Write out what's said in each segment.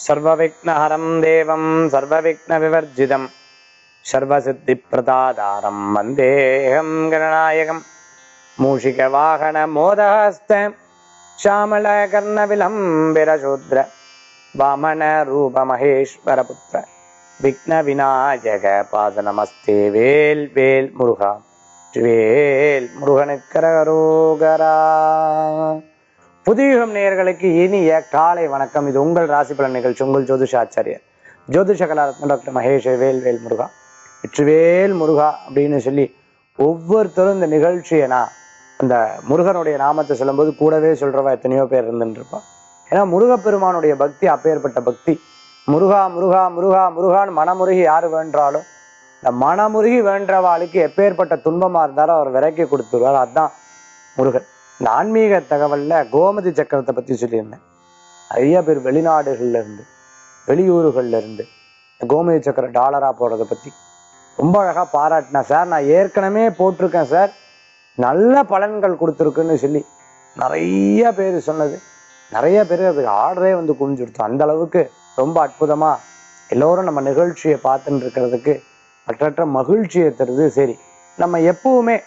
சர்வவிக்னஹரம் தேவம் சர்வவிக்ன விவர்ஜிதம் சர்வசித்திப்பிரதாதாரம் வந்தேகம் கணநாயகம் மூஷிக வாகன மோதஹஸ்த ஷாமல கர்ண விளம்பிரசூத்ர வாமன ரூப மகேஸ்வர புத்திர விக்ன விநாயக பாத நமஸ்தே வேல் வேல் முருகா வேல் முருகனுக்கரகரோகரா புதியுகம் நேயர்களுக்கு இனிய காலை வணக்கம் இது உங்கள் ராசி பலன் நிகழ்ச்சி உங்கள் ஜோதிஷாச்சாரியர் ஜோதிஷ கலாரத்ன டாக்டர் மகேஷ் வேல் வேல் முருகா வெற்றிவேல் முருகா அப்படின்னு சொல்லி ஒவ்வொருத்தரும் இந்த நிகழ்ச்சியை நான் அந்த முருகனுடைய நாமத்தை சொல்லும்போது கூடவே சொல்றவா எத்தனையோ பேர் இருந்துட்டு இருப்பா ஏன்னா முருகப்பெருமானுடைய பக்தி அப்பேற்பட்ட பக்தி முருகா முருகா முருகா முருகான்னு மனமுருகி யாரு வேண்டாலும் இந்த மனமுருகி வேண்டவாளுக்கு எப்பேற்பட்ட துன்பமா இருந்தாலும் அவர் விரைக்கி கொடுத்துருவார் அதுதான் முருகன் இந்த ஆன்மீக தகவல்ல கோமதி சக்கரத்தை பத்தி சொல்லியிருந்தேன் நிறைய பேர் வெளிநாடுகள்ல இருந்து வெளியூர்கள்ல இருந்து இந்த கோமதி சக்கரம் டாலரா போடுறத பத்தி ரொம்ப அழகா பாராட்டினா சார் நான் ஏற்கனவே போட்டிருக்கேன் சார் நல்ல பலன்கள் கொடுத்துருக்குன்னு சொல்லி நிறைய பேர் சொன்னது நிறைய பேர் அதுக்கு ஆர்டரே வந்து குவிஞ்சுடுத்தோம் அந்த அளவுக்கு ரொம்ப அற்புதமா எல்லோரும் நம்ம நிகழ்ச்சியை பார்த்துட்டு இருக்கிறதுக்கு மற்றற்ற மகிழ்ச்சியை தருது சரி நம்ம எப்பவுமே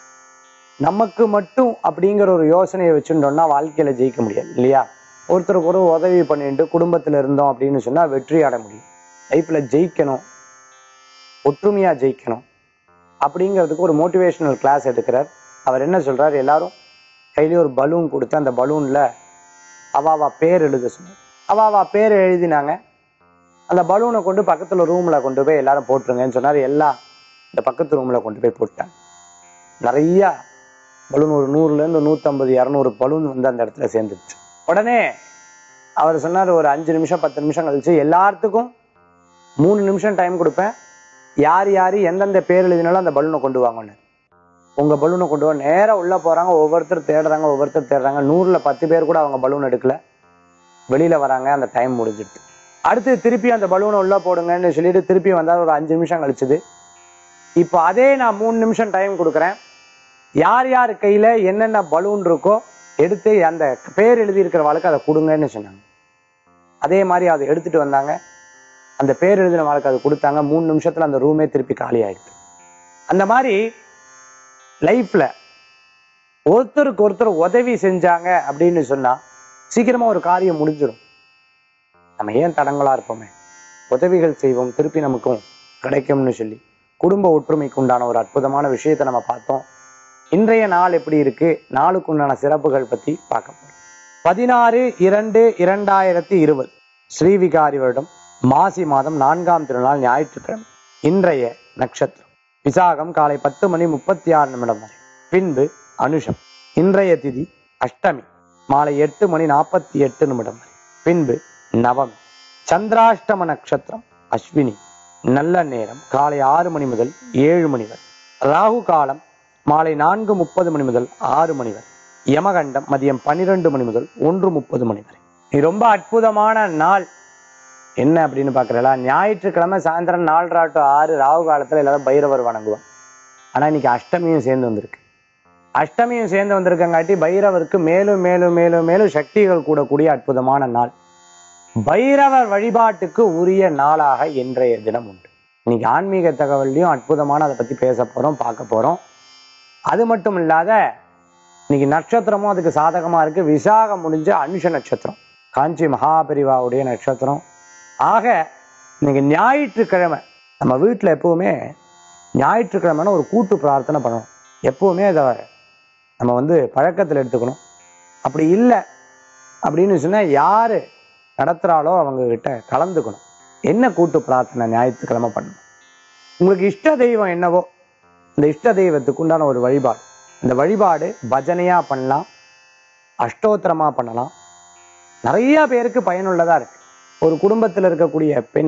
நமக்கு மட்டும் அப்படிங்கிற ஒரு யோசனையை வச்சுட்டோம்னா வாழ்க்கையில ஜெயிக்க முடியாது இல்லையா ஒருத்தருக்கு ஒரு உதவி பண்ணிட்டு குடும்பத்துல இருந்தோம் அப்படின்னு சொன்னா வெற்றி அடைய முடியும் லைஃப்ல ஜெயிக்கணும் ஒற்றுமையா ஜெயிக்கணும் அப்படிங்கிறதுக்கு ஒரு மோட்டிவேஷனல் கிளாஸ் எடுக்கிறார் அவர் என்ன சொல்றார் எல்லாரும் கையிலேயே ஒரு பலூன் கொடுத்து அந்த பலூன்ல அவாவா பேர் எழுத சொன்னார் அவாவா பேர் எழுதினாங்க அந்த பலூனை கொண்டு பக்கத்துல ரூம்ல கொண்டு போய் எல்லாரும் போட்டுருங்கன்னு சொன்னார் எல்லாம் இந்த பக்கத்து ரூம்ல கொண்டு போய் போட்டாங்க நிறைய பலூன் ஒரு நூறுல இருந்து நூத்தம்பது இரநூறு பலூன் வந்து அந்த இடத்துல சேர்ந்துருச்சு உடனே அவர் சொன்னார் ஒரு அஞ்சு நிமிஷம் பத்து நிமிஷம் கழிச்சு எல்லாத்துக்கும் மூணு நிமிஷம் டைம் கொடுப்பேன் யார் யார் எந்தெந்த பேர் எழுதினாலும் அந்த பலூனை கொண்டு வாங்கன்னு உங்க பலூனை கொண்டு வா நேரா உள்ள போறாங்க ஒவ்வொருத்தர் தேடுறாங்க ஒவ்வொருத்தர் தேடுறாங்க நூறுல பத்து பேர் கூட அவங்க பலூன் எடுக்கல வெளியில வராங்க அந்த டைம் முடிஞ்சிடுது அடுத்து திருப்பி அந்த பலூனை உள்ள போடுங்கன்னு சொல்லிட்டு திருப்பி வந்தா ஒரு அஞ்சு நிமிஷம் கழிச்சுது இப்போ அதே நான் மூணு நிமிஷம் டைம் கொடுக்குறேன் யார் யார் கையில என்னென்ன பலூன் இருக்கோ எடுத்து அந்த பேர் எழுதி இருக்கிற அதை கொடுங்கன்னு சொன்னாங்க அதே மாதிரி அதை எடுத்துட்டு வந்தாங்க அந்த பேர் எழுதின வாழ்க்கை அதை கொடுத்தாங்க மூணு நிமிஷத்துல அந்த ரூமே திருப்பி காலி ஆயிடுது அந்த மாதிரி லைஃப்ல ஒருத்தருக்கு ஒருத்தர் உதவி செஞ்சாங்க அப்படின்னு சொன்னா சீக்கிரமா ஒரு காரியம் முடிஞ்சிடும் நம்ம ஏன் தடங்களா இருப்போமே உதவிகள் செய்வோம் திருப்பி நமக்கும் கிடைக்கும்னு சொல்லி குடும்ப ஒற்றுமைக்கு உண்டான ஒரு அற்புதமான விஷயத்தை நம்ம பார்த்தோம் இன்றைய நாள் எப்படி இருக்கு நாளுக்கு உண்டான சிறப்புகள் பத்தி பார்க்க போறோம் பதினாறு இரண்டு இரண்டாயிரத்தி இருபது ஸ்ரீவிகாரி வருடம் மாசி மாதம் நான்காம் திருநாள் ஞாயிற்றுக்கிழமை இன்றைய நட்சத்திரம் விசாகம் காலை பத்து மணி முப்பத்தி ஆறு நிமிடம் வரை பின்பு அனுஷம் இன்றைய திதி அஷ்டமி மாலை எட்டு மணி நாற்பத்தி எட்டு நிமிடம் வரை பின்பு நவமி சந்திராஷ்டம நட்சத்திரம் அஸ்வினி நல்ல நேரம் காலை ஆறு மணி முதல் ஏழு மணி வரை ராகு காலம் மாலை நான்கு முப்பது மணி முதல் ஆறு மணி வரை யமகண்டம் மதியம் பன்னிரெண்டு மணி முதல் ஒன்று முப்பது மணி வரை இது ரொம்ப அற்புதமான நாள் என்ன அப்படின்னு பாக்குறீங்களா ஞாயிற்றுக்கிழமை சாயந்தரம் நாலரை டு ஆறு ராகு காலத்துல எல்லாரும் பைரவர் வணங்குவோம் ஆனா இன்னைக்கு அஷ்டமியும் சேர்ந்து வந்திருக்கு அஷ்டமியும் சேர்ந்து வந்திருக்கங்காட்டி பைரவருக்கு மேலும் மேலும் மேலும் மேலும் சக்திகள் கூடக்கூடிய அற்புதமான நாள் பைரவர் வழிபாட்டுக்கு உரிய நாளாக இன்றைய தினம் உண்டு இன்னைக்கு ஆன்மீக தகவல்லையும் அற்புதமான அதை பத்தி பேச போறோம் பார்க்க போறோம் அது மட்டும் இல்லாத இன்னைக்கு நட்சத்திரமும் அதுக்கு சாதகமா இருக்கு விசாகம் முடிஞ்ச அனுஷ நட்சத்திரம் காஞ்சி மகாபெரிவாவுடைய நட்சத்திரம் ஆக இன்னைக்கு ஞாயிற்றுக்கிழமை நம்ம வீட்டில் எப்பவுமே ஞாயிற்றுக்கிழமைன்னு ஒரு கூட்டு பிரார்த்தனை பண்ணணும் எப்பவுமே அதை நம்ம வந்து பழக்கத்தில் எடுத்துக்கணும் அப்படி இல்லை அப்படின்னு சொன்னால் யாரு நடத்துகிறாலோ அவங்க கிட்ட கலந்துக்கணும் என்ன கூட்டு பிரார்த்தனை ஞாயிற்றுக்கிழமை பண்ணணும் உங்களுக்கு இஷ்ட தெய்வம் என்னவோ இந்த இஷ்ட தெய்வத்துக்கு உண்டான ஒரு வழிபாடு இந்த வழிபாடு பஜனையா பண்ணலாம் அஷ்டோத்திரமா பண்ணலாம் நிறைய பேருக்கு பயனுள்ளதா இருக்கு ஒரு குடும்பத்தில் இருக்கக்கூடிய பெண்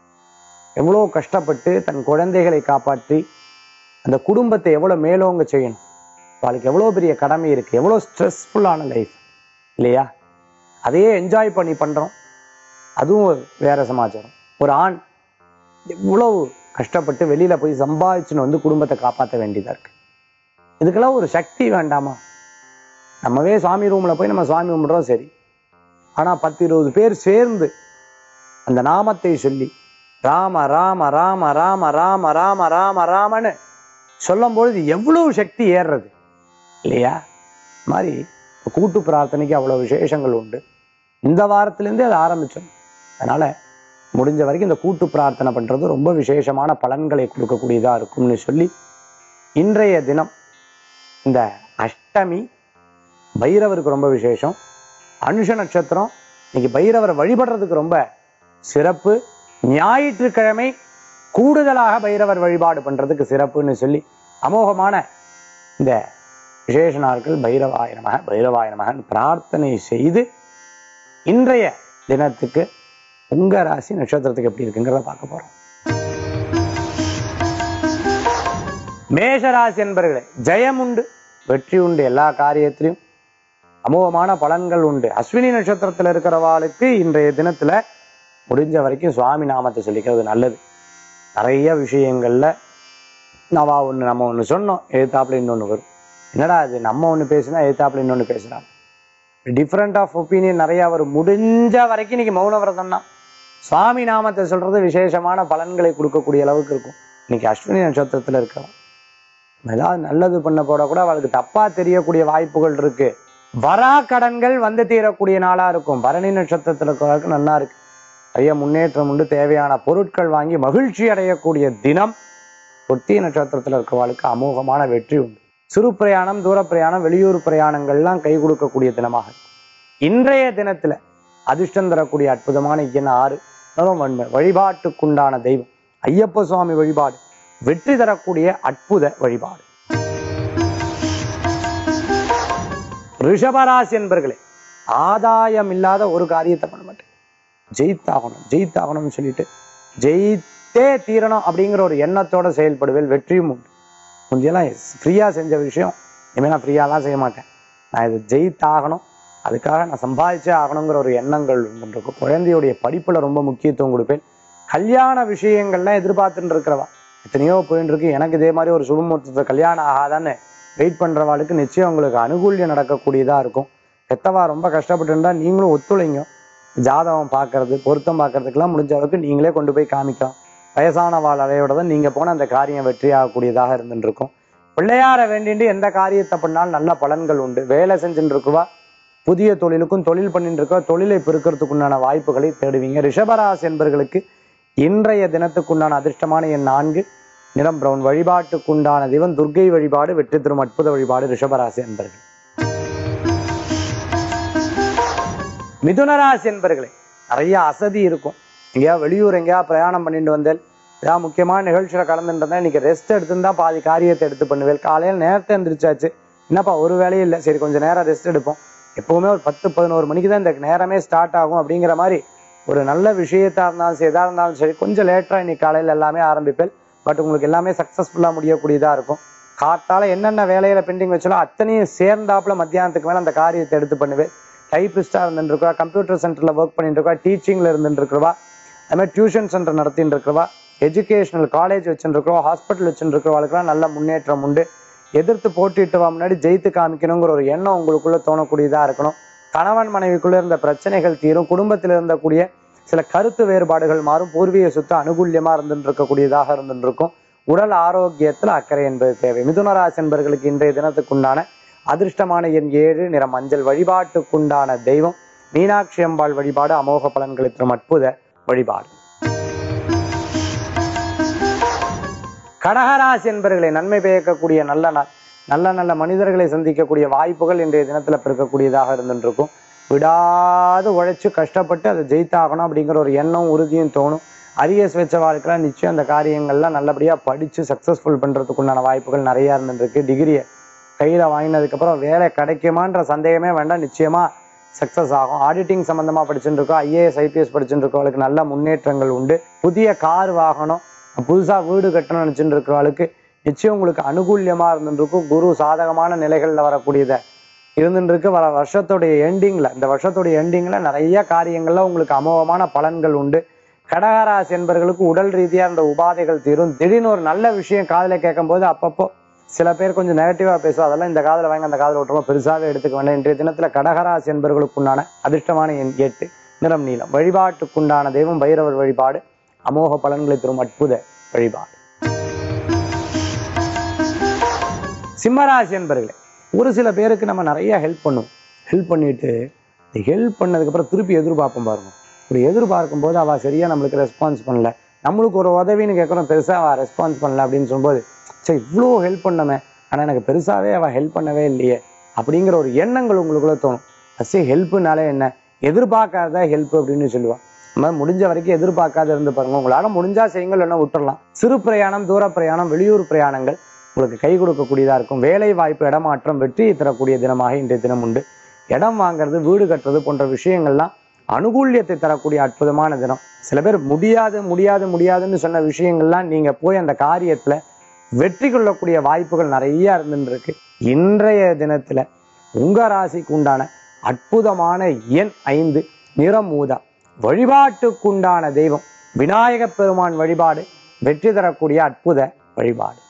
எவ்வளோ கஷ்டப்பட்டு தன் குழந்தைகளை காப்பாற்றி அந்த குடும்பத்தை எவ்வளோ மேலோங்க செய்யணும் அவளுக்கு எவ்வளோ பெரிய கடமை இருக்கு எவ்வளோ ஸ்ட்ரெஸ்ஃபுல்லான லைஃப் இல்லையா அதையே என்ஜாய் பண்ணி பண்றோம் அதுவும் வேற சமாச்சாரம் ஒரு ஆண் எவ்வளவு கஷ்டப்பட்டு வெளியில போய் சம்பாதிச்சுன்னு வந்து குடும்பத்தை காப்பாற்ற வேண்டியதா இருக்கு இதுக்கெல்லாம் ஒரு சக்தி வேண்டாமா நம்மவே சாமி ரூம்ல போய் நம்ம சாமி கும்பிடுறோம் சரி ஆனா பத்து இருபது பேர் சேர்ந்து அந்த நாமத்தை சொல்லி ராம ராம ராம ராம ராம ராம ராம ராமன்னு சொல்லும் பொழுது எவ்வளவு சக்தி ஏறுறது இல்லையா இது மாதிரி இப்ப கூட்டு பிரார்த்தனைக்கு அவ்வளவு விசேஷங்கள் உண்டு இந்த வாரத்திலேருந்தே அதை ஆரம்பிச்சோம் அதனால முடிஞ்ச வரைக்கும் இந்த கூட்டு பிரார்த்தனை பண்றது ரொம்ப விசேஷமான பலன்களை கொடுக்கக்கூடியதா இருக்கும்னு சொல்லி இன்றைய தினம் இந்த அஷ்டமி பைரவருக்கு ரொம்ப விசேஷம் அனுஷ நட்சத்திரம் இன்னைக்கு பைரவரை வழிபடுறதுக்கு ரொம்ப சிறப்பு ஞாயிற்றுக்கிழமை கூடுதலாக பைரவர் வழிபாடு பண்றதுக்கு சிறப்புன்னு சொல்லி அமோகமான இந்த விசேஷ நாட்கள் பைரவாய நமக பைரவாய நமகன் பிரார்த்தனை செய்து இன்றைய தினத்துக்கு உங்க ராசி நட்சத்திரத்துக்கு எப்படி இருக்குங்கிறத பார்க்க போறோம் மேஷராசி என்பர்களே ஜெயம் உண்டு வெற்றி உண்டு எல்லா காரியத்திலையும் அமோகமான பலன்கள் உண்டு அஸ்வினி நட்சத்திரத்துல இருக்கிறவாளுக்கு இன்றைய தினத்துல முடிஞ்ச வரைக்கும் சுவாமி நாமத்தை சொல்லிக்கிறது நல்லது நிறைய விஷயங்கள்ல நவா ஒண்ணு நம்ம ஒண்ணு சொன்னோம் எழுத்தாப்புல இன்னொன்னு வரும் என்னடா அது நம்ம ஒண்ணு பேசினா எழுத்தாப்புல இன்னொன்னு பேசுறாங்க டிஃப்ரெண்ட் ஆஃப் ஒப்பீனியன் நிறைய வரும் முடிஞ்ச வரைக்கும் இன்னைக்கு மௌன விரதம் தான் சுவாமி நாமத்தை சொல்றது விசேஷமான பலன்களை கொடுக்கக்கூடிய அளவுக்கு இருக்கும் இன்னைக்கு அஸ்வினி நட்சத்திரத்துல இருக்கிறோம் ஏதாவது நல்லது பண்ண போட கூட அவளுக்கு தப்பா தெரியக்கூடிய வாய்ப்புகள் இருக்கு வரா கடன்கள் வந்து தீரக்கூடிய நாளா இருக்கும் பரணி நட்சத்திரத்துல இருக்கிறவருக்கு நல்லா இருக்கு நிறைய முன்னேற்றம் உண்டு தேவையான பொருட்கள் வாங்கி மகிழ்ச்சி அடையக்கூடிய தினம் பொத்திய நட்சத்திரத்துல இருக்கிறவளுக்கு அமோகமான வெற்றி உண்டு சிறு பிரயாணம் தூர பிரயாணம் வெளியூர் பிரயாணங்கள்லாம் கை கொடுக்கக்கூடிய தினமாக இருக்கும். இன்றைய தினத்துல அதிர்ஷ்டம் தரக்கூடிய அற்புதமான எண் ஆறு நிறம் வன்மை வழிபாட்டுக்குண்டான தெய்வம் ஐயப்ப சுவாமி வழிபாடு வெற்றி தரக்கூடிய அற்புத வழிபாடு ரிஷபராசி என்பர்களே ஆதாயம் இல்லாத ஒரு காரியத்தை பண்ண மாட்டேன் ஜெயித்தாகணும் ஜெயித்தாகணும்னு சொல்லிட்டு ஜெயித்தே தீரணும் அப்படிங்கிற ஒரு எண்ணத்தோட செயல்படுவேன் வெற்றியும் உண்டு முந்தியெல்லாம் ஃப்ரீயா செஞ்ச விஷயம் இனிமேல் நான் ஃப்ரீயாலாம் செய்ய மாட்டேன் நான் இது ஜெயித்தாகணும் அதுக்காக நான் சம்பாதிச்சே ஆகணுங்கிற ஒரு எண்ணங்கள் இருக்கும் குழந்தையுடைய படிப்புல ரொம்ப முக்கியத்துவம் கொடுப்பேன் கல்யாண விஷயங்கள்லாம் எதிர்பார்த்துட்டு இருக்கிறவா எத்தனையோ போயிட்டு இருக்கு எனக்கு இதே மாதிரி ஒரு சுபமுகூர்த்தத்தை கல்யாணம் ஆகாதான்னு வெயிட் பண்றவாளுக்கு நிச்சயம் உங்களுக்கு அனுகூல்யம் நடக்கக்கூடியதா இருக்கும் எத்தவா ரொம்ப கஷ்டப்பட்டு இருந்தா நீங்களும் ஒத்துழைங்க ஜாதகம் பார்க்கறது பொருத்தம் பார்க்கறதுக்கெல்லாம் முடிஞ்ச அளவுக்கு நீங்களே கொண்டு போய் காமிக்கலாம் வயசான வாழ் அலையோட தான் நீங்க போன அந்த காரியம் வெற்றி ஆகக்கூடியதாக இருந்துட்டு இருக்கும் பிள்ளையார வேண்டிட்டு எந்த காரியத்தை பண்ணாலும் நல்ல பலன்கள் உண்டு வேலை செஞ்சுட்டு இருக்குவா புதிய தொழிலுக்கும் தொழில் பண்ணிட்டு இருக்கா தொழிலை பெருக்கிறதுக்கு உண்டான வாய்ப்புகளை தேடுவீங்க ரிஷபராசி என்பர்களுக்கு இன்றைய தினத்துக்குண்டான அதிர்ஷ்டமான எண் நான்கு நிறம் பிரவுன் வழிபாட்டுக்குண்டான தெய்வம் துர்க்கை வழிபாடு வெற்றி தரும் அற்புத வழிபாடு ரிஷபராசி என்பர்கள் மிதுனராசி என்பர்களே நிறைய அசதி இருக்கும் எங்கேயா வெளியூர் எங்கேயா பிரயாணம் பண்ணிட்டு வந்தேன் ஏதாவது முக்கியமான நிகழ்ச்சியில கலந்துட்டு இருந்தேன் இன்னைக்கு ரெஸ்ட் எடுத்துருந்தா பாதி காரியத்தை எடுத்து பண்ணுவேன் காலையில் நேரத்தை எந்திரிச்சாச்சு என்னப்பா ஒரு வேலையும் இல்லை சரி கொஞ்சம் நேரம் ரெஸ்ட் எடுப்போம் எப்பவுமே ஒரு பத்து பதினோரு மணிக்கு தான் இந்த நேரமே ஸ்டார்ட் ஆகும் அப்படிங்கிற மாதிரி ஒரு நல்ல விஷயத்தா இருந்தாலும் சரி எதா இருந்தாலும் சரி கொஞ்சம் லேட்டா இன்னைக்கு காலையில எல்லாமே ஆரம்பிப்பேன் பட் உங்களுக்கு எல்லாமே சக்சஸ்ஃபுல்லா முடியக்கூடியதா இருக்கும் காத்தால என்னென்ன வேலையில பெண்டிங் வச்சாலும் அத்தனையும் சேர்ந்தாப்புல மத்தியானத்துக்கு மேல அந்த காரியத்தை எடுத்து பண்ணுவேன் டைப்பிஸ்டா இருந்துட்டு இருக்கா கம்ப்யூட்டர் சென்டர்ல ஒர்க் பண்ணிட்டு இருக்கா டீச்சிங்ல இருந்துட்டு இருக்கிறவா அது மாதிரி டியூஷன் சென்டர் நடத்திட்டு இருக்கிறவா எஜுகேஷனல் காலேஜ் வச்சுட்டு இருக்கிறோம் ஹாஸ்பிட்டல் வச்சுட்டு இருக்கிறவளுக்குலாம் நல்ல முன்னேற்றம் உண்டு எதிர்த்து போட்டிட்டு வா முன்னாடி ஜெயித்து காமிக்கணுங்கிற ஒரு எண்ணம் உங்களுக்குள்ள தோணக்கூடியதா இருக்கணும் கணவன் மனைவிக்குள்ள இருந்த பிரச்சனைகள் தீரும் குடும்பத்தில் இருந்தக்கூடிய சில கருத்து வேறுபாடுகள் மாறும் பூர்வீக சொத்து அனுகூல்யமா இருந்துட்டு இருக்கக்கூடியதாக இருந்துட்டு இருக்கும் உடல் ஆரோக்கியத்துல அக்கறை என்பது தேவை மிதுனராசி என்பர்களுக்கு இன்றைய தினத்துக்குண்டான அதிர்ஷ்டமான எண் ஏழு நிற மஞ்சள் வழிபாட்டுக்குண்டான தெய்வம் மீனாட்சி அம்பாள் வழிபாடு அமோக பலன்களை தரும் அற்புத வழிபாடு கடகராசி என்பர்களை நன்மை பயக்கக்கூடிய நல்ல நாள் நல்ல நல்ல மனிதர்களை சந்திக்கக்கூடிய வாய்ப்புகள் இன்றைய தினத்துல பிறக்கக்கூடியதாக இருந்துருக்கும் விடாது உழைச்சு கஷ்டப்பட்டு அதை ஜெயித்தாகணும் அப்படிங்கிற ஒரு எண்ணம் உறுதியும் தோணும் அரியஸ் வச்ச வாழ்க்கைலாம் நிச்சயம் அந்த காரியங்கள்லாம் நல்லபடியா படிச்சு சக்சஸ்ஃபுல் பண்றதுக்குண்டான வாய்ப்புகள் நிறைய இருந்துருக்கு டிகிரியை கையில வாங்கினதுக்கப்புறம் வேலை கிடைக்குமான்ற சந்தேகமே வேண்டாம் நிச்சயமா சக்சஸ் ஆகும் ஆடிட்டிங் சம்பந்தமா படிச்சுட்டு இருக்கோம் ஐஏஎஸ் ஐபிஎஸ் படிச்சுட்டு இருக்கவங்களுக்கு நல்ல முன்னேற்றங்கள் உண்டு புதிய கார் வாகனம் புதுசா வீடு கட்டணும்னு நினைச்சுட்டு இருக்கிறவளுக்கு நிச்சயம் உங்களுக்கு அனுகூல்யமா இருந்துருக்கும் குரு சாதகமான நிலைகள்ல வரக்கூடியத இருந்துட்டு இருக்கு வர வருஷத்துடைய எண்டிங்ல இந்த வருஷத்துடைய எண்டிங்ல நிறைய காரியங்கள்ல உங்களுக்கு அமோகமான பலன்கள் உண்டு கடகராசி என்பவர்களுக்கு உடல் ரீதியா இந்த உபாதைகள் தீரும் திடீர்னு ஒரு நல்ல விஷயம் காதுல கேட்கும் போது அப்பப்போ சில பேர் கொஞ்சம் நெகட்டிவா பேசுவோம் அதெல்லாம் இந்த காதுல வாங்கி அந்த காதுல விட்டுருவோம் பெருசாவே எடுத்துக்க வேண்டாம் இன்றைய தினத்துல கடகராசி என்பவர்களுக்குண்டான அதிர்ஷ்டமான எண் எட்டு நிறம் நீலம் வழிபாட்டுக்குண்டான தெய்வம் பைரவர் வழிபாடு அமோக பலன்களை தரும் அற்புத வழிபாடு சிம்மராசி என்பர்களே ஒரு சில பேருக்கு நம்ம நிறைய ஹெல்ப் பண்ணுவோம் ஹெல்ப் பண்ணிட்டு ஹெல்ப் பண்ணதுக்கப்புறம் திருப்பி எதிர்பார்ப்போம் பாருங்க இப்படி எதிர்பார்க்கும் போது அவள் சரியா நம்மளுக்கு ரெஸ்பான்ஸ் பண்ணல நம்மளுக்கு ஒரு உதவின்னு கேட்குறோம் பெருசா அவள் ரெஸ்பான்ஸ் பண்ணல அப்படின்னு சொல்லும்போது சரி இவ்வளோ ஹெல்ப் பண்ணமே ஆனால் எனக்கு பெருசாவே அவள் ஹெல்ப் பண்ணவே இல்லையே அப்படிங்கிற ஒரு எண்ணங்கள் உங்களுக்குள்ள தோணும் ஃபஸ்ட்டு ஹெல்ப்புனாலே என்ன எதிர்பார்க்காத ஹெல்ப் அப்படின்னு சொல்லுவாள் நம்ம முடிஞ்ச வரைக்கும் எதிர்பார்க்காத இருந்து பாருங்க உங்களால முடிஞ்சா செய்யுங்கள் இல்லைன்னா விட்டுறலாம் சிறு பிரயாணம் தூர பிரயாணம் வெளியூர் பிரயாணங்கள் உங்களுக்கு கை கொடுக்கக்கூடியதா இருக்கும் வேலை வாய்ப்பு இடமாற்றம் வெற்றியை தரக்கூடிய தினமாக இன்றைய தினம் உண்டு இடம் வாங்குறது வீடு கட்டுறது போன்ற விஷயங்கள்லாம் அனுகூல்யத்தை தரக்கூடிய அற்புதமான தினம் சில பேர் முடியாது முடியாது முடியாதுன்னு சொன்ன விஷயங்கள்லாம் நீங்க போய் அந்த காரியத்துல வெற்றி கொள்ளக்கூடிய வாய்ப்புகள் நிறைய இருந்துட்டு இருக்கு இன்றைய தினத்துல உங்க ராசிக்கு உண்டான அற்புதமான எண் ஐந்து நிறம் ஊதா வழிபாட்டுக்குண்டான தெய்வம் விநாயக பெருமான் வழிபாடு வெற்றி தரக்கூடிய அற்புத வழிபாடு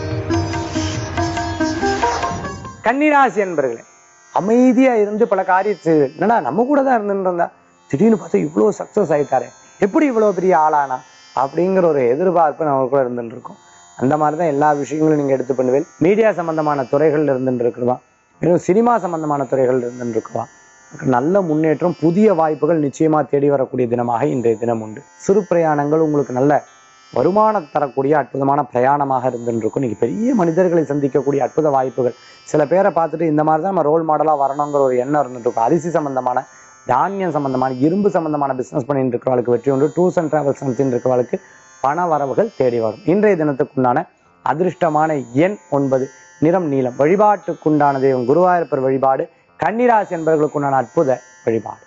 கன்னிராசி என்பர்களே அமைதியா இருந்து பல காரியத்தை என்னடா நம்ம கூட தான் இருந்துட்டு இருந்தா திடீர்னு பார்த்தா இவ்வளோ சக்சஸ் ஆயிட்டாரு எப்படி இவ்வளோ பெரிய ஆளானா அப்படிங்கிற ஒரு எதிர்பார்ப்பு நமக்குள்ள இருந்துட்டு இருக்கும் அந்த மாதிரி தான் எல்லா விஷயங்களும் நீங்க எடுத்து பண்ணுவேன் மீடியா சம்பந்தமான துறைகள்ல இருந்துட்டு இருக்கிறவா மேலும் சினிமா சம்பந்தமான துறைகள் இருந்துட்டு இருக்கவா நல்ல முன்னேற்றம் புதிய வாய்ப்புகள் நிச்சயமா தேடி வரக்கூடிய தினமாக இன்றைய தினம் உண்டு சிறு பிரயாணங்கள் உங்களுக்கு நல்ல வருமானம் தரக்கூடிய அற்புதமான பிரயாணமாக இருந்துட்டு இருக்கும் நீங்க பெரிய மனிதர்களை சந்திக்கக்கூடிய அற்புத வாய்ப்புகள் சில பேரை பார்த்துட்டு இந்த மாதிரி தான் நம்ம ரோல் மாடலாக வரணுங்கிற ஒரு எண்ணம் இருந்துட்டு இருக்கும் அரிசி சம்பந்தமான தானியம் சம்பந்தமான இரும்பு சம்பந்தமான பிசினஸ் பண்ணிட்டு இருக்கிறவளுக்கு வெற்றி உண்டு டூர்ஸ் அண்ட் டிராவல்ஸ் நடத்திட்டு இருக்கிறவளுக்கு பண வரவுகள் தேடி வரும் இன்றைய தினத்துக்குண்டான அதிர்ஷ்டமான எண் ஒன்பது நிறம் நீலம் வழிபாட்டுக்குண்டான தெய்வம் குருவாயூரப்பர் வழிபாடு கன்னிராசி என்பவர்களுக்குண்டான அற்புத வழிபாடு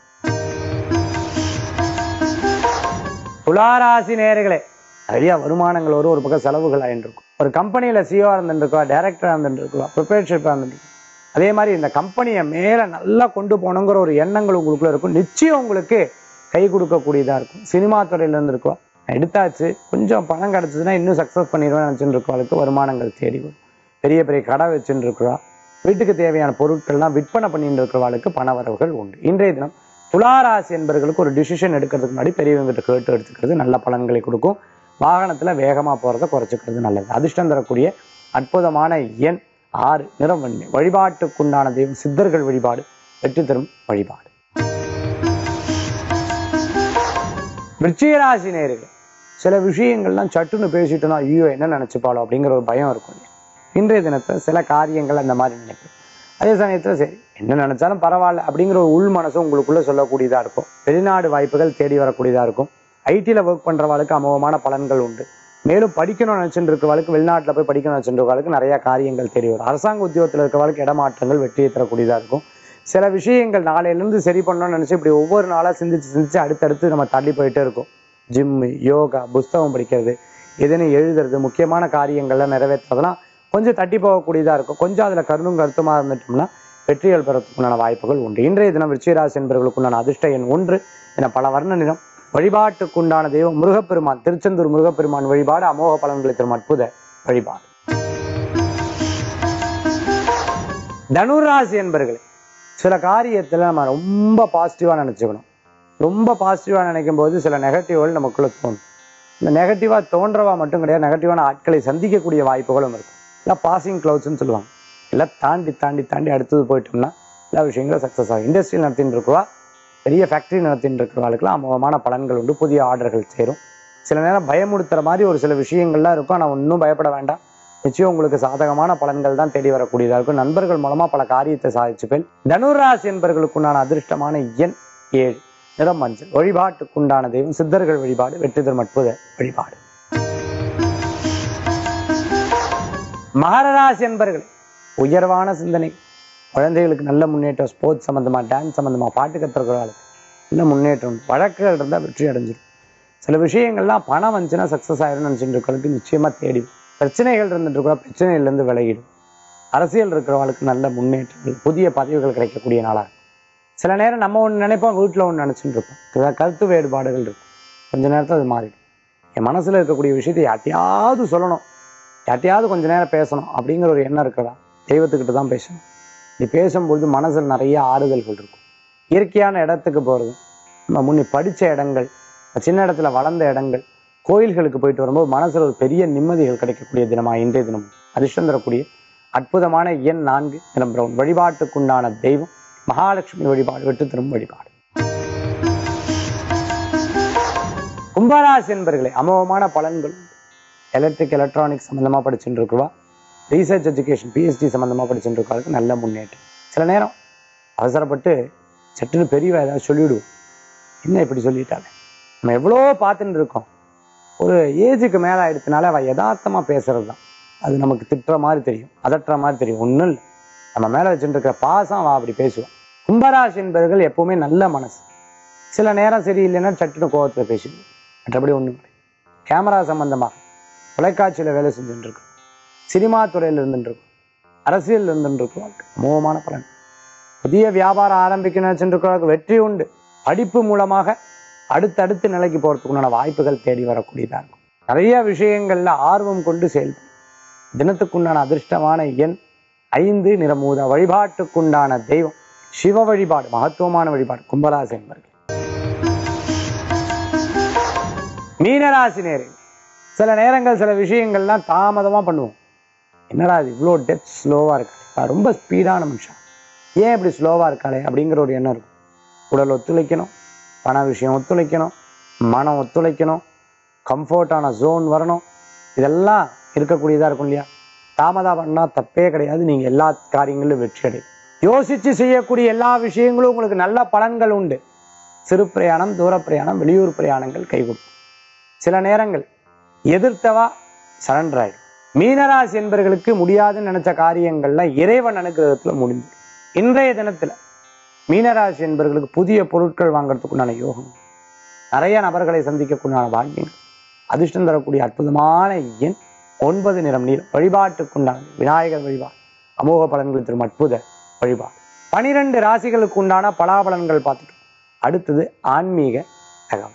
துளாராசி நேயர்களே நிறைய வருமானங்கள் வரும் ஒரு பக்கம் செலவுகள் ஆயிட்டு இருக்கும் ஒரு கம்பெனியில சிஓ இருந்துருக்கா டைரக்டரா இருந்துருக்கா ப்ரிப்பரேஷிப்பா இருந்துருக்கு அதே மாதிரி இந்த கம்பெனியை மேல நல்லா கொண்டு போகணுங்கிற ஒரு எண்ணங்கள் உங்களுக்குள்ள இருக்கும் நிச்சயம் உங்களுக்கு கை கொடுக்கக்கூடியதா இருக்கும் சினிமா துறையில இருந்து இருக்கோம் எடுத்தாச்சு கொஞ்சம் பணம் கிடைச்சதுன்னா இன்னும் சக்ஸஸ் பண்ணிடுவேன் நினச்சிட்டு இருக்கவளுக்கு வருமானங்கள் தேடி வரும் பெரிய பெரிய கடை வச்சுட்டு இருக்கிறா வீட்டுக்கு தேவையான பொருட்கள்லாம் விற்பனை பண்ணிட்டு இருக்கிறவளுக்கு பண வரவுகள் உண்டு இன்றைய தினம் துளாராசி என்பவர்களுக்கு ஒரு டிசிஷன் எடுக்கிறதுக்கு முன்னாடி பெரியவங்கிட்ட கேட்டு எடுத்துக்கிறது நல்ல பலன்களை கொடுக்கும் வாகனத்துல வேகமா போறதை குறைச்சிக்கிறது நல்லது அதிர்ஷ்டம் தரக்கூடிய அற்புதமான எண் ஆறு நிறம் வன்மை வழிபாட்டுக்குண்டான தெய்வம் சித்தர்கள் வழிபாடு வெற்றி தரும் வழிபாடு விருச்சிகராசி நேர்கள் சில விஷயங்கள்லாம் சட்டுன்னு பேசிட்டோம்னா ஐயோ என்ன நினைச்சுப்பாளோ அப்படிங்கிற ஒரு பயம் இருக்கும் இல்லையா? இன்றைய தினத்துல சில காரியங்கள் அந்த மாதிரி நினைப்போம் அதே சமயத்துல சரி என்ன நினைச்சாலும் பரவாயில்ல அப்படிங்கிற ஒரு உள் மனசு உங்களுக்குள்ள சொல்லக்கூடியதா இருக்கும் வெளிநாடு வாய்ப்புகள் தேடி வரக்கூடியதா இருக்கும் ஐடியில் ஒர்க் பண்றவாளுக்கு அமோகமான பலன்கள் உண்டு மேலும் படிக்கணும்னு நினைச்சுட்டு இருக்கவாளுக்கு வெளிநாட்டில் போய் படிக்கணும்னு நினைச்சுட்டு இருக்கவாளுக்கு நிறைய காரியங்கள் தெரிய வரும் அரசாங்க உத்தியோகத்தில் இருக்கவாளுக்கு இடமாற்றங்கள் வெற்றியை தரக்கூடியதா இருக்கும் சில விஷயங்கள் நாளையிலேருந்து சரி பண்ணணும்னு நினைச்சு இப்படி ஒவ்வொரு நாளா சிந்திச்சு சிந்திச்சு அடுத்தடுத்து நம்ம தள்ளி போயிட்டே இருக்கும் ஜிம்மு யோகா புஸ்தகம் படிக்கிறது எதுன்னு எழுதுறது முக்கியமான காரியங்கள்லாம் நிறைவேற்றுறதெல்லாம் கொஞ்சம் தட்டி போகக்கூடியதா இருக்கும் கொஞ்சம் அதுல கருணும் கருத்துமா இருந்துட்டோம்னா வெற்றிகள் பெறத்துக்குண்டான வாய்ப்புகள் உண்டு இன்றைய தினம் விருச்சிகராசி என்பவர்களுக்குண்டான அதிர்ஷ்ட எண் ஒன்று என பல வர்ண நிறம் வழிபாட்டுக்குண்டான தெய்வம் முருகப்பெருமான் திருச்செந்தூர் முருகப்பெருமான் வழிபாடு அமோக பலன்களை தரும் அற்புத வழிபாடு தனுராசி என்பர்களே சில காரியத்துல நம்ம ரொம்ப பாசிட்டிவா நினைச்சுக்கணும் ரொம்ப பாசிட்டிவா நினைக்கும் போது சில நெகட்டிவ்கள் நமக்குள்ள தோணும் இந்த நெகட்டிவா தோன்றவா மட்டும் கிடையாது நெகட்டிவான ஆட்களை சந்திக்கக்கூடிய வாய்ப்புகளும் இருக்கும் எல்லாம் பாசிங் க்ளவுட்ஸ்னு சொல்லுவாங்க எல்லாம் தாண்டி தாண்டி தாண்டி அடுத்தது போயிட்டோம்னா எல்லா விஷயங்களும் சக்ஸஸ் ஆகும் இண்டஸ்ட்ரி நடத்திட்டு இருக்கவா பெரிய ஃபேக்டரி நடத்திட்டு இருக்கிறவங்களுக்குலாம் அமோகமான பலன்கள் உண்டு புதிய ஆர்டர்கள் சேரும் சில நேரம் பயமுடுத்துற மாதிரி ஒரு சில விஷயங்கள்லாம் இருக்கும் ஆனால் ஒன்றும் பயப்பட வேண்டாம் நிச்சயம் உங்களுக்கு சாதகமான பலன்கள் தான் தேடி வரக்கூடியதா இருக்கும் நண்பர்கள் மூலமா பல காரியத்தை சாதிச்சுப்பேன் தனுராசி என்பவர்களுக்குண்டான அதிர்ஷ்டமான எண் ஏழு நிறம் மஞ்சள் வழிபாட்டுக்குண்டான தெய்வம் சித்தர்கள் வழிபாடு வெற்றி தரும் அற்புத வழிபாடு மகர ராசி என்பர்கள் உயர்வான சிந்தனை குழந்தைகளுக்கு நல்ல முன்னேற்றம் ஸ்போர்ட்ஸ் சம்பந்தமா டான்ஸ் சம்பந்தமா பாட்டு கத்துக்கிறவர்களுக்கு நல்ல முன்னேற்றம் உண்டு. வழக்குகள் இருந்தால் வெற்றி அடைஞ்சிடும் சில விஷயங்கள்லாம் பணம் வந்துச்சுன்னா சக்ஸஸ் ஆயிரும் நினைச்சிட்டு இருக்கவங்களுக்கு நிச்சயமா தேடி வரும். பிரச்சனைகள் இருந்துட்டு இருக்கிற பிரச்சனையிலேருந்து விலகிடும் அரசியல் இருக்கிறவங்களுக்கு நல்ல முன்னேற்றங்கள் புதிய பதவிகள் கிடைக்கக்கூடிய நாளாக இருக்கும். சில நேரம் நம்ம ஒன்று நினைப்போம் வீட்டில் ஒன்று நினச்சிட்டு இருப்போம் சில கருத்து வேறுபாடுகள் இருக்கும் கொஞ்ச நேரத்தில் அது மாறிடும் என் மனசுல இருக்கக்கூடிய விஷயத்தை யார்ட்டையாவது சொல்லணும் யார்ட்டையாவது கொஞ்ச நேரம் பேசணும் அப்படிங்கிற ஒரு எண்ணம் இருக்கிறதா தெய்வத்துக்கிட்ட தான் பேசணும் இப்படி பேசும்பொழுது மனசுல நிறைய ஆறுதல்கள் இருக்கும் இயற்கையான இடத்துக்கு போகிறது நம்ம முன்னே படித்த இடங்கள் சின்ன இடத்துல வளர்ந்த இடங்கள் கோயில்களுக்கு போயிட்டு வரும்போது மனசுல ஒரு பெரிய நிம்மதிகள் கிடைக்கக்கூடிய தினமா இன்றைய தினம் அதிர்ஷ்டம் தரக்கூடிய அற்புதமான எண் நான்கு தினம் பிரவுன் வழிபாட்டுக்குண்டான தெய்வம் மகாலட்சுமி வழிபாடு வெட்டு தரும் வழிபாடு கும்பராசி என்பர்களே அமோகமான பலன்கள் எலக்ட்ரிக் எலக்ட்ரானிக்ஸ் சம்பந்தமா படிச்சுட்டு இருக்குவா ரீசர்ச் எஜுகேஷன் பிஎஸ்டி சம்பந்தமா படிச்சுட்டு இருக்கவங்களுக்கு நல்ல முன்னேற்றம் சில நேரம் அவசரப்பட்டு சட்டுன்னு பெரியவ ஏதாவது சொல்லிவிடுவோம் என்ன இப்படி சொல்லிட்டாங்க நம்ம எவ்வளோ பார்த்துட்டு இருக்கோம் ஒரு ஏஜுக்கு மேலே ஆயிடுச்சுனால அவள் யதார்த்தமாக பேசுறது தான் அது நமக்கு திட்டுற மாதிரி தெரியும் அதட்டுற மாதிரி தெரியும் ஒன்றும் இல்லை நம்ம மேலே வச்சுட்டு இருக்கிற பாசம் அவள் அப்படி பேசுவான் கும்பராசி என்பவர்கள் எப்பவுமே நல்ல மனசு சில நேரம் சரியில்லைன்னா சட்டுன்னு கோவத்தில் பேசிடுவோம் மற்றபடி ஒன்றும் இல்லை கேமரா சம்பந்தமாக தொலைக்காட்சியில் வேலை செஞ்சுட்டு இருக்கோம் சினிமா துறையில் இருந்துட்டு இருக்கோம் அரசியல் இருந்துட்டு இருக்கோம் அமோகமான பலன் புதிய வியாபாரம் ஆரம்பிக்கணும்னு வச்சுருக்கிறவங்களுக்கு வெற்றி உண்டு படிப்பு மூலமாக அடுத்தடுத்த நிலைக்கு போகிறதுக்கு உண்டான வாய்ப்புகள் தேடி வரக்கூடியதாக இருக்கும் நிறைய விஷயங்கள்ல ஆர்வம் கொண்டு செயல்படும் தினத்துக்குண்டான அதிர்ஷ்டமான எண் ஐந்து நிறமூத வழிபாட்டுக்குண்டான தெய்வம் சிவ வழிபாடு மகத்துவமான வழிபாடு கும்பராசி என்பர்கள் மீனராசி நேரே சில நேரங்கள் சில விஷயங்கள்லாம் தாமதமா பண்ணுவோம் என்னடா இது இவ்வளோ டெத் ஸ்லோவா இருக்கு நான் ரொம்ப ஸ்பீடான மனுஷன் ஏன் இப்படி ஸ்லோவா இருக்காளே அப்படிங்கிற ஒரு எண்ணம் இருக்கும் உடல் ஒத்துழைக்கணும் பண விஷயம் ஒத்துழைக்கணும் மனம் ஒத்துழைக்கணும் கம்ஃபர்டான ஜோன் வரணும் இதெல்லாம் இருக்கக்கூடியதா இருக்கும் இல்லையா தாமதம் பண்ணா தப்பே கிடையாது நீங்க எல்லா காரியங்களிலும் வெற்றி அடையும் யோசிச்சு செய்யக்கூடிய எல்லா விஷயங்களும் உங்களுக்கு நல்ல பலன்கள் உண்டு சிறு பிரயாணம் தூர பிரயாணம் வெளியூர் பிரயாணங்கள் கை கொடுக்கும் சில நேரங்கள் எதிர்த்தவா சரண்டர் ஆயிடும் மீனராசி என்பவர்களுக்கு முடியாதுன்னு நினைச்ச காரியங்கள்லாம் இறைவன் அனுகிரகத்துல முடிஞ்சிடும் இன்றைய தினத்துல மீனராசி என்பவர்களுக்கு புதிய பொருட்கள் வாங்குறதுக்குண்டான யோகம் நிறைய நபர்களை சந்திக்கக்குண்டான பாக்கியம் அதிர்ஷ்டம் தரக்கூடிய அற்புதமான எண் ஒன்பது நிறம் நீர் வழிபாட்டுக்குண்டான விநாயகர் வழிபாடு அமோக பலன்கள் தரும் அற்புத வழிபாடு பனிரெண்டு ராசிகளுக்கு உண்டான பலாபலன்கள் பார்த்துட்டோம் அடுத்தது ஆன்மீக தகவல்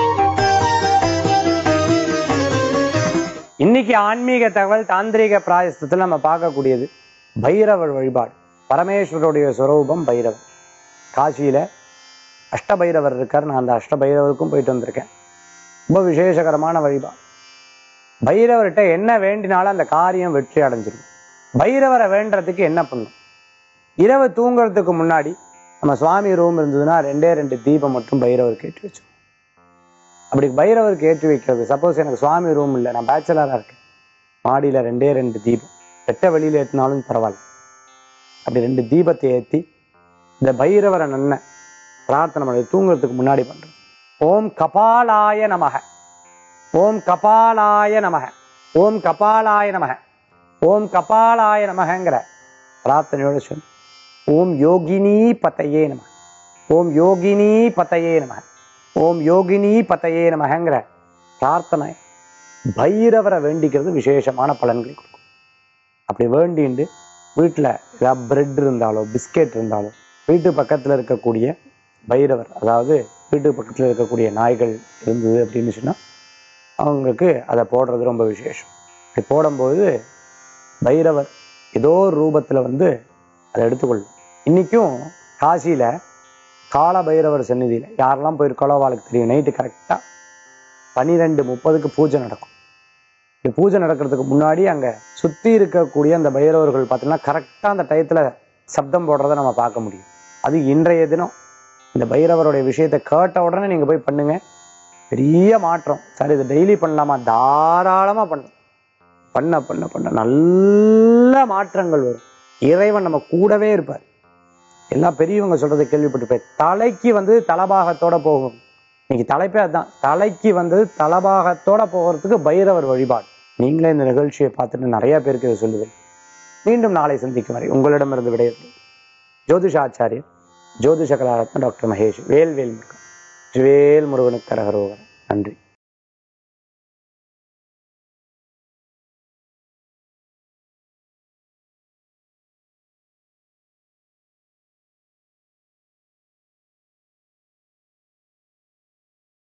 இன்னைக்கு ஆன்மீக தகவல் தாந்திரிக பிராயசத்தில் நம்ம பார்க்கக்கூடியது பைரவர் வழிபாடு பரமேஸ்வருடைய சுரூபம் பைரவர் காசியில அஷ்டபைரவர் இருக்கார் நான் அந்த அஷ்டபைரவருக்கும் போயிட்டு வந்திருக்கேன் ரொம்ப விசேஷகரமான வழிபாடு பைரவர்கிட்ட என்ன வேண்டினாலும் அந்த காரியம் வெற்றி அடைஞ்சிடும் பைரவரை வேண்டுறதுக்கு என்ன பண்ணும் இரவு தூங்குறதுக்கு முன்னாடி நம்ம சுவாமி ரூம் இருந்ததுன்னா ரெண்டே ரெண்டு தீபம் மட்டும் பைரவருக்கு ஏற்றி வச்சோம் அப்படி பைரவருக்கு ஏற்றி வைக்கிறது சப்போஸ் எனக்கு சுவாமி ரூம் இல்லை நான் பேச்சலராக இருக்கேன் மாடியில் ரெண்டே ரெண்டு தீபம் வெட்ட வெளியில் ஏற்றினாலும் பரவாயில்ல அப்படி ரெண்டு தீபத்தை ஏற்றி இந்த பைரவரை நன்ன பிரார்த்தனை பண்ணி தூங்குறதுக்கு முன்னாடி பண்றது ஓம் கபாலாய நமக ஓம் கபாலாய நமக ஓம் கபாலாய நமக ஓம் கபாலாய நமகங்கிற பிரார்த்தனையோட சொல்லு ஓம் யோகினி பதையே நம ஓம் யோகினி பதையே நம ஓம் யோகினி பதையே நமகங்கிற பிரார்த்தனை பைரவரை வேண்டிக்கிறது விசேஷமான பலன்களை கொடுக்கும் அப்படி வேண்டிண்டு வீட்டில் ஏதாவது பிரெட் இருந்தாலோ பிஸ்கெட் இருந்தாலோ வீட்டு பக்கத்தில் இருக்கக்கூடிய பைரவர் அதாவது வீட்டு பக்கத்தில் இருக்கக்கூடிய நாய்கள் இருந்தது அப்படின்னு சொன்னால் அவங்களுக்கு அதை போடுறது ரொம்ப விசேஷம் இப்படி போடும்போது பைரவர் ஏதோ ஒரு ரூபத்தில் வந்து அதை எடுத்துக்கொள்ளும் இன்றைக்கும் காசியில் கால பைரவர் சந்நிதியில் யாரெல்லாம் போயிருக்காளோ அவளுக்கு தெரியும் நைட்டு கரெக்டாக பன்னிரெண்டு முப்பதுக்கு பூஜை நடக்கும் இப்படி பூஜை நடக்கிறதுக்கு முன்னாடி அங்கே சுற்றி இருக்கக்கூடிய அந்த பைரவர்கள் பார்த்தீங்கன்னா கரெக்டாக அந்த டயத்தில் சப்தம் போடுறதை நம்ம பார்க்க முடியும் அது இன்றைய தினம் இந்த பைரவருடைய விஷயத்தை கேட்ட உடனே நீங்கள் போய் பண்ணுங்க பெரிய மாற்றம் சார் இது டெய்லி பண்ணலாமா தாராளமாக பண்ணலாம் பண்ண பண்ண பண்ண நல்ல மாற்றங்கள் வரும் இறைவன் நம்ம கூடவே இருப்பார் எல்லா பெரியவங்க சொல்றதை கேள்விப்பட்டிருப்பேன் தலைக்கு வந்து தலபாகத்தோட போகும் இன்னைக்கு தலைப்பே அதுதான் தலைக்கு வந்தது தலபாகத்தோட போகிறதுக்கு பைரவர் வழிபாடு நீங்களே இந்த நிகழ்ச்சியை பார்த்துட்டு நிறைய பேருக்கு இதை சொல்லுவேன் மீண்டும் நாளை சந்திக்கும் வரை உங்களிடமிருந்து விடையது ஜோதிஷாச்சாரியர் ஜோதிஷ கலாரத்ன டாக்டர் மகேஷ் வேல்வேல் முருகன் வேல் முருகனுக்கு கரகரோகர் நன்றி